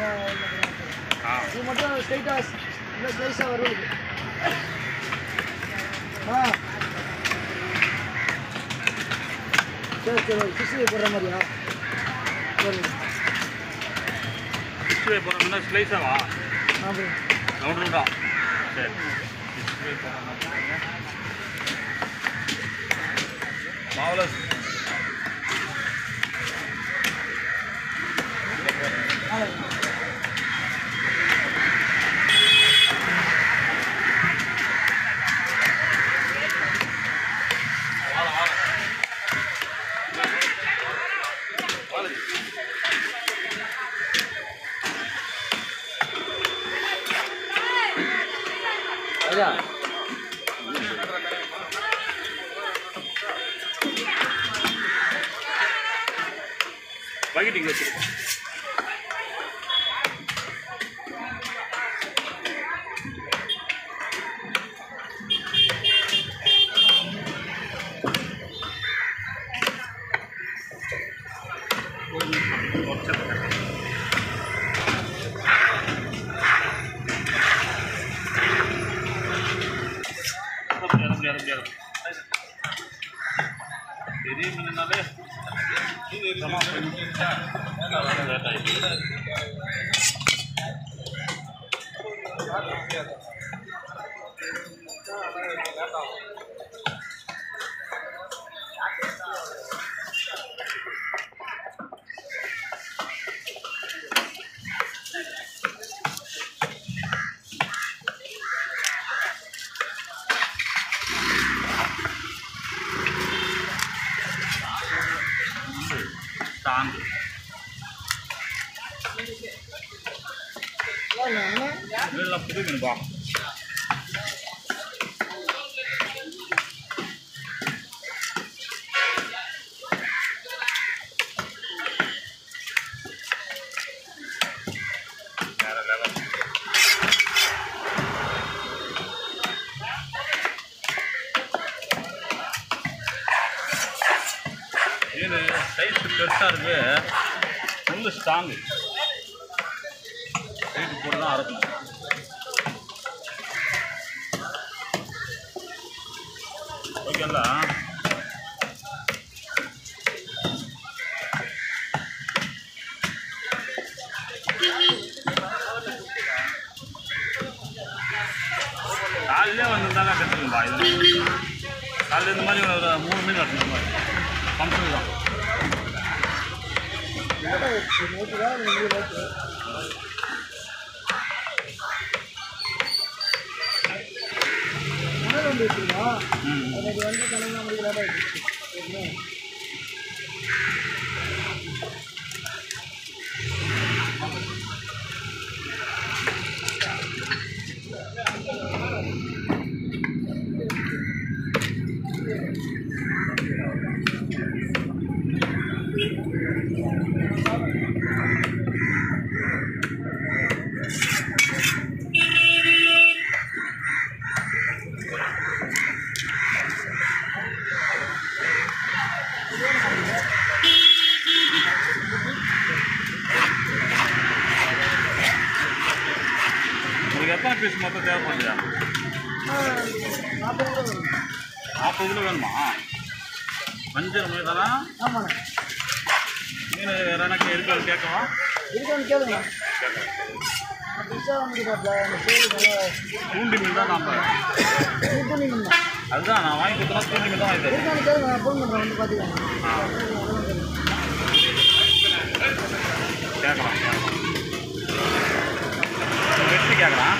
ஆ இது மட்டும் ஸ்ட்ரைட்டாக இல்லை ஸ்லைஸாக வருது ஆ சரி சரி ஃபிஷ்ஷு போடுற மாதிரியா சரி சிக்ஸ்டி ஃபைவ் போகிறோம்னா ஸ்லைஸாவா ஆ போய் ரவுண்ட் ரவுண்டா சரி சிக்ஸ்டி ஃபைவ் போகிறோம்னா மாவலஸ் ஐயா பக்கெட் இங்கே வச்சுருக்கோம் முடியாது முடியாது முடியாது பெரிய மீனாலே லேட் ஆகிடுச்சு தாங்கு இதெல்லாம் புது மீனுப்பா வேற லெவல் மீன் சைஸ் பெருசாக இருக்கு ஃபுல்லு ஸ்ட்ராங்கு சைடு போட்டு தான் அரைக்கணும் ஓகேங்களா காலையிலே வந்திருந்தாங்க கற்றுக்கும்பா இது காலையில் இந்த மாதிரி ஒரு மூணு மீன் கட்டணும் இந்த மாதிரி ஃபங்க்ஷன் தான் நைட்டு தான் நீங்கள் நைட்டு மணல் வண்டி வச்சுருக்கா ம் எனக்கு வண்டி கணக்கு முடிக்க லேட் ஆகிடுச்சு சரிங்களா உங்களுக்கு எத்தனை பீஸ் மொத்தம் தேவைப்படுதா நாற்பது ரூபா வரும் நாற்பது கிலோ வேணுமா மஞ்சள் மீன் தானே ஆமாண்ணே மீன் வேறு எனக்கு இருக்காது கேட்கவா இருக்கான்னு கேளுங்க கேட்கலாம் புதுசாக வந்துருக்காப்ல அந்த கோயில் நல்லா தூண்டி மீன் தான் நான் கூட்டணி தான் அதுதான் நான் வாங்கி கொடுத்தனா தூண்டி மீன் தான் வாங்கி தரேன் இருக்கான்னு கேளுங்க நான் ஃபோன் பண்ணுறேன் வந்து பார்த்துக்கோங்க கேட்கலாம் கேட்கலாம் வெட்டி கேட்கலாம்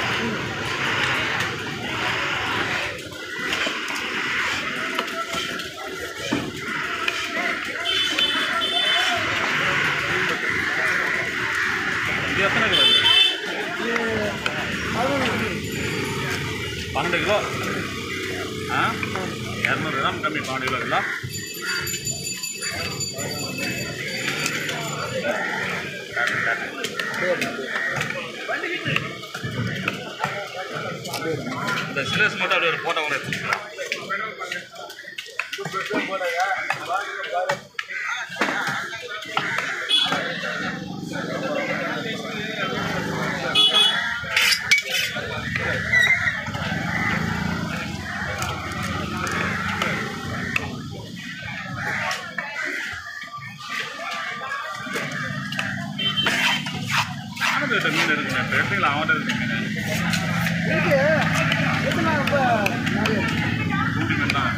இது எத்தனை கிலோ இது? இது பதினொன்று பன்னெண்டு கிலோ ஆ இரநூறு கிராம் கம்மி பன்னெண்டு கிலோ இல்லை இந்த சிலேஸ் மட்டும் அப்படியே ஒரு ஃபோட்டோ கூட எடுத்துக்கலாம் கிட்ட மீன் இருக்குங்க இப்போ எடுத்துக்கலாம் அவன்கிட்ட இருக்கு மீன் இருக்கு எத்தனை இப்போ நிறைய கூட்டி மீன் தான்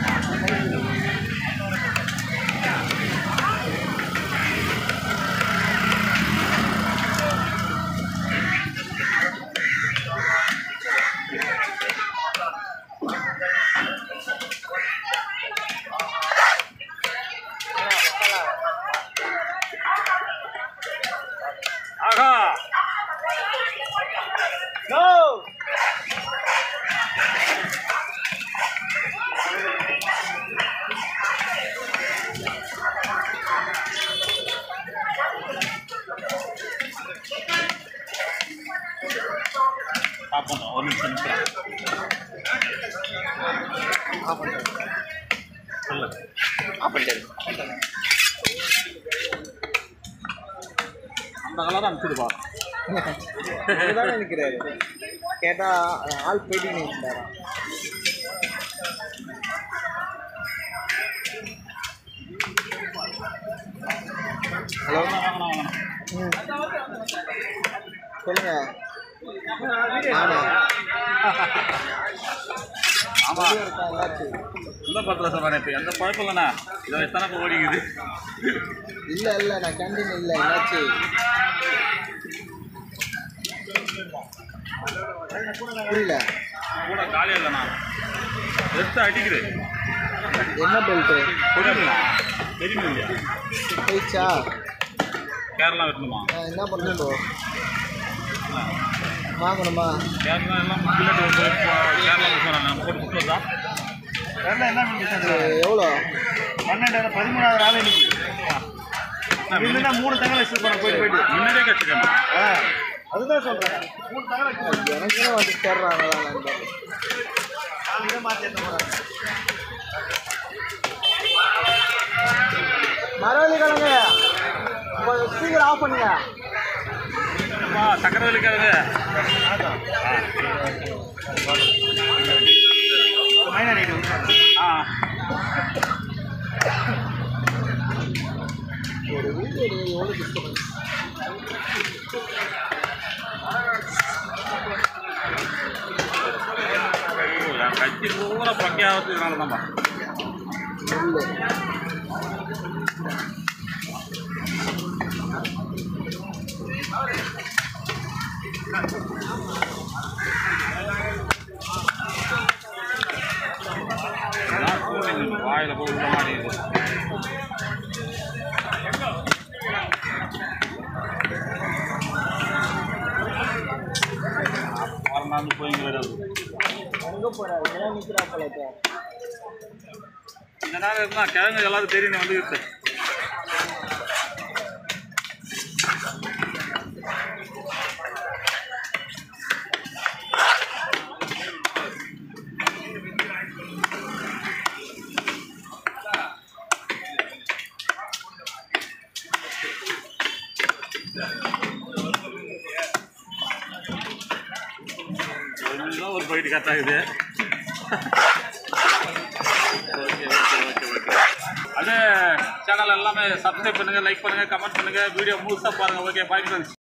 ஆகா கோ பார்ப்போம் ஒரு நிமிஷம் நிமிஷம் சொல்லு அந்த கலர் அனுப்பிச்சுடுப்பா இதுதானே நிற்கிறாரு கேட்டா ஆள் போயிட்டு நிற்கிறாரா ஹலோ ம் சொல்லுங்க ஆமா ஆமா இருக்கா எல்லாச்சும் இல்லை பத்து லட்சம் வேணே இப்போ எந்த குழப்பம் இல்லைண்ணா இதை வச்சு தானே இப்போ ஓடிக்குது இல்ல இல்ல நான் கேண்டீன் இல்ல என்னாச்சு புரியல கூட காலியாக இல்லைண்ணா எடுத்து அடிக்குது என்ன பெல்ட்டு புரியுதுண்ணா தெரியுமா இல்லையா போயிடுச்சா கேரளா வெட்டணுமா நான் என்ன பண்ணணும் வாங்கணுமா கேரளா எல்லாம் பில்லட் வந்து கேரளா போகிறாங்க போட்டு கொடுத்தா கேரளா என்ன எவ்வளோ பன்னெண்டாயிரம் பதிமூணாயிரம் ஆள் இன்னைக்கு மூணு தகவல் வச்சு போகிறேன் போயிட்டு போயிட்டு முன்னாடியே கற்றுக்கணும் ஆ அதுதான் சொல்கிறேன் மூணு தகவல் எனக்கே வந்து தேடுறாங்க நாளைக்கு மாற்றி மரவள்ளி கிழங்கு கொஞ்சம் ஸ்பீக்கர் ஆஃப் பண்ணுங்க அப்பா சக்கரை வலிக்காது ஆ ஒரு வீடியோ எவ்வளோ டிஸ்டர்பன்ஸ் ஐயோ, என் கட்சி பூரா பக்கையாகிறதுனால தான்ப்பா இல்லை எல்லாம் கூலிங் வாயில் போய் உள்ள மாட்டேங்குது மறந்தாந்து போயிங்க விடாது எங்கே போகிறாரு ஏன் நிற்கிறா போல இப்போ இந்த நேரம் இருந்தால் கிழங்கு எல்லாரும் தெரியும் வந்துருக்கு எல்லாம் ஒரு போயிட்டு கத்தாகுது ஓகே ஓகே ஓகே ஓகே அதே சேனல் எல்லாமே சப்ஸ்கிரைப் பண்ணுங்கள் லைக் பண்ணுங்கள் கமெண்ட் பண்ணுங்கள் வீடியோ முழுசாக பாருங்கள் ஓகே பாய் ஃப்ரெண்ட்ஸ்